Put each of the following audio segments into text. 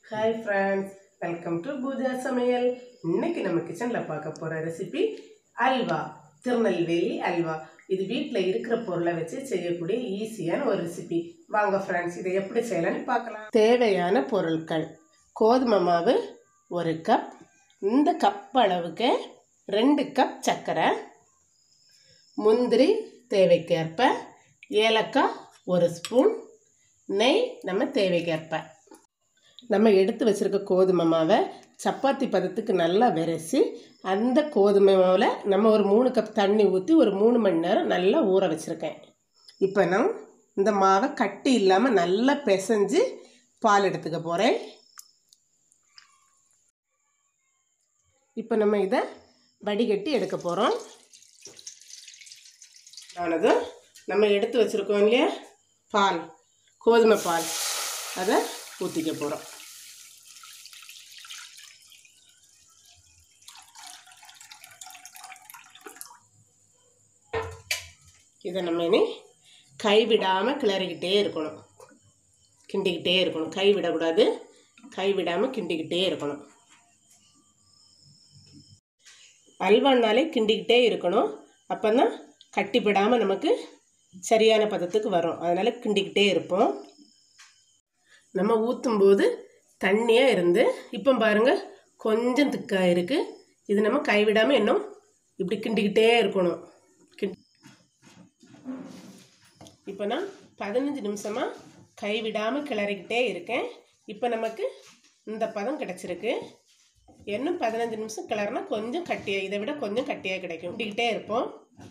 hi friends welcome to Pooja சமையல் இன்னைக்கு நம்ம கிச்சனில் பார்க்க போகிற ரெசிபி அல்வா திருநெல்வேலி அல்வா இது வீட்டில் இருக்கிற பொருளை வச்சு செய்யக்கூடிய ஈஸியான ஒரு ரெசிபி வாங்க ஃப்ரெண்ட்ஸ் இதை எப்படி செய்யலாம்னு பார்க்கலாம் தேவையான பொருட்கள் கோதுமை மாவு ஒரு கப் இந்த கப் அளவுக்கு ரெண்டு கப் சர்க்கரை முந்திரி தேவைக்கேற்ப ஏலக்காய் ஒரு ஸ்பூன் நெய் நம்ம தேவைக்கேற்ப நம்ம எடுத்து வச்சுருக்க கோதுமை மாவை சப்பாத்தி பதத்துக்கு நல்லா விரைச்சி அந்த கோதுமை மாவில் நம்ம ஒரு மூணு கப் தண்ணி ஊற்றி ஒரு மூணு மணி நேரம் நல்லா ஊற வச்சுருக்கேன் இப்போ நான் இந்த மாவை கட்டி இல்லாமல் நல்லா பிசைஞ்சு பால் எடுத்துக்க போகிறேன் இப்போ நம்ம இதை வடிகட்டி எடுக்க போகிறோம் ஆனது நம்ம எடுத்து வச்சுருக்கோம் இல்லையா பால் கோதுமை பால் அதை ஊற்றிக்க போகிறோம் இதை நம்ம இனி கைவிடாமல் கிளறிக்கிட்டே இருக்கணும் கிண்டிக்கிட்டே இருக்கணும் கை விடக்கூடாது கை விடாமல் கிண்டிக்கிட்டே இருக்கணும் அல்வானாலே கிண்டிக்கிட்டே இருக்கணும் அப்போ தான் கட்டிப்படாமல் நமக்கு சரியான பதத்துக்கு வரும் அதனால் கிண்டிக்கிட்டே இருப்போம் நம்ம ஊற்றும்போது தண்ணியாக இருந்து இப்போ பாருங்கள் கொஞ்சம் திக்காக இருக்குது இது நம்ம கைவிடாமல் இன்னும் இப்படி கிண்டிக்கிட்டே இருக்கணும் கிண் இப்போ நான் பதினஞ்சு நிமிஷமாக கைவிடாமல் கிளறிக்கிட்டே இருக்கேன் இப்போ நமக்கு இந்த பதம் கிடச்சிருக்கு இன்னும் பதினஞ்சு நிமிஷம் கிளறினா கொஞ்சம் கட்டியாக இதை விட கொஞ்சம் கட்டியாக கிடைக்கும் கிண்டிக்கிட்டே இருப்போம்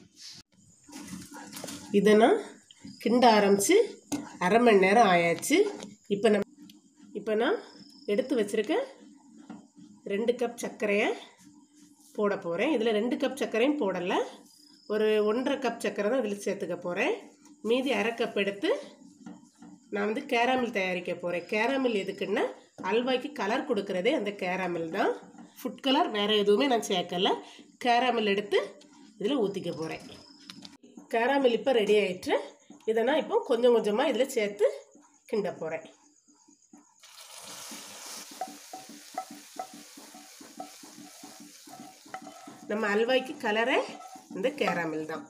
இதை நான் கிண்ட ஆரம்பித்து அரை மணி நேரம் ஆயாச்சு இப்போ நம்ம இப்போ நான் எடுத்து வச்சுருக்க ரெண்டு கப் சர்க்கரையை போட போகிறேன் இதில் ரெண்டு கப் சர்க்கரையும் போடலை ஒரு ஒன்றரை கப் சர்க்கரை தான் இதில் சேர்த்துக்க போகிறேன் மீதி அரை கப் எடுத்து நான் வந்து கேராமில் தயாரிக்க போகிறேன் கேராமில் எதுக்குன்னா அல்வாய்க்கு கலர் கொடுக்குறதே அந்த கேராமில் தான் ஃபுட் கலர் வேறு எதுவுமே நான் சேர்க்கல கேராமில் எடுத்து இதில் ஊற்றிக்க போகிறேன் கேராமில் இப்போ ரெடி ஆயிட்டு இதை நான் இப்போ கொஞ்சம் கொஞ்சமாக இதில் சேர்த்து கிண்ட போகிறேன் நம்ம அல்வாய்க்கு கலரே இந்த கேராமில் தான்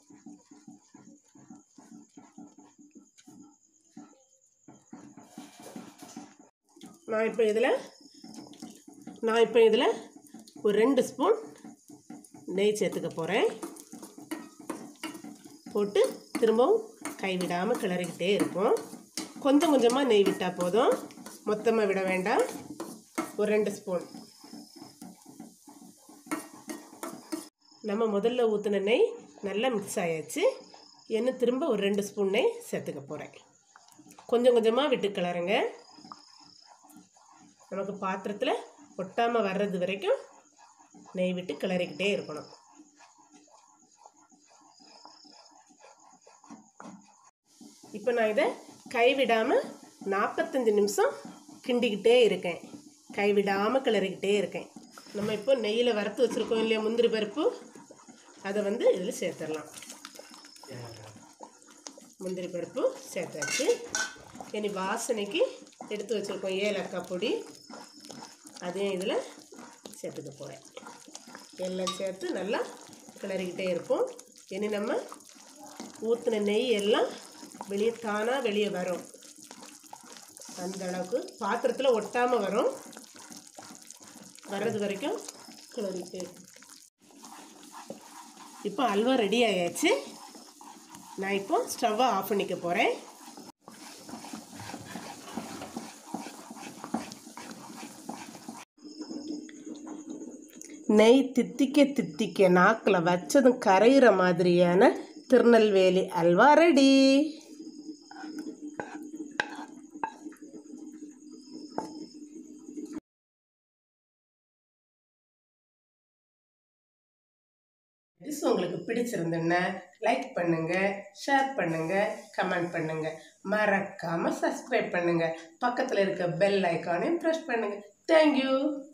நான் இப்போ இதில் நான் இப்போ இதில் ஒரு ரெண்டு ஸ்பூன் நெய் சேர்த்துக்க போகிறேன் போட்டு திரும்பவும் கைவிடாமல் கிளறிக்கிட்டே இருப்போம் கொஞ்சம் கொஞ்சமாக நெய் விட்டால் போதும் மொத்தமாக விட வேண்டாம் ஒரு ரெண்டு ஸ்பூன் நம்ம முதல்ல ஊற்றின நெய் நல்லா மிக்ஸ் ஆயாச்சு இன்னும் திரும்ப ஒரு ரெண்டு ஸ்பூன் நெய் சேர்த்துக்க போகிறேன் கொஞ்சம் கொஞ்சமாக விட்டு கிளறுங்க நமக்கு பாத்திரத்தில் ஒட்டாமல் வர்றது வரைக்கும் நெய் விட்டு கிளறிக்கிட்டே இருக்கணும் இப்போ நான் இதை கைவிடாமல் நாற்பத்தஞ்சு நிமிஷம் கிண்டிக்கிட்டே இருக்கேன் கைவிடாமல் கிளறிக்கிட்டே இருக்கேன் நம்ம இப்போ நெய்யில் வறுத்து வச்சுருக்கோம் இல்லையா முந்திரி பருப்பு அதை வந்து இதில் சேர்த்துடலாம் முந்திரி பருப்பு சேர்த்தாச்சு இனி வாசனைக்கு எடுத்து வச்சுருக்கோம் ஏலக்காய் பொடி அதையும் இதில் சேர்த்துக்க போகிறேன் எல்லாம் சேர்த்து நல்லா கிளறிக்கிட்டே இருப்போம் இனி நம்ம ஊற்றின நெய் எல்லாம் வெளியே தானாக வெளியே வரும் அந்த அளவுக்கு பாத்திரத்தில் ஒட்டாமல் வரும் வர்றது வரைக்கும் கிளறிட்டு இப்போ அல்வா ரெடி ஆயாச்சு நான் இப்போ ஸ்டவ்வை ஆஃப் பண்ணிக்க போகிறேன் நெய் தித்திக்க தித்திக்க நாக்கில் வச்சதும் கரையிற மாதிரியான திருநெல்வேலி அல்வா ரெடி டிஷ் உங்களுக்கு பிடிச்சிருந்துன்னா லைக் பண்ணுங்க ஷேர் பண்ணுங்க கமெண்ட் பண்ணுங்க மறக்காம சப்ஸ்கிரைப் பண்ணுங்க பக்கத்தில் இருக்க பெல் ஐக்கானையும் ப்ரெஸ் பண்ணுங்க தேங்க்யூ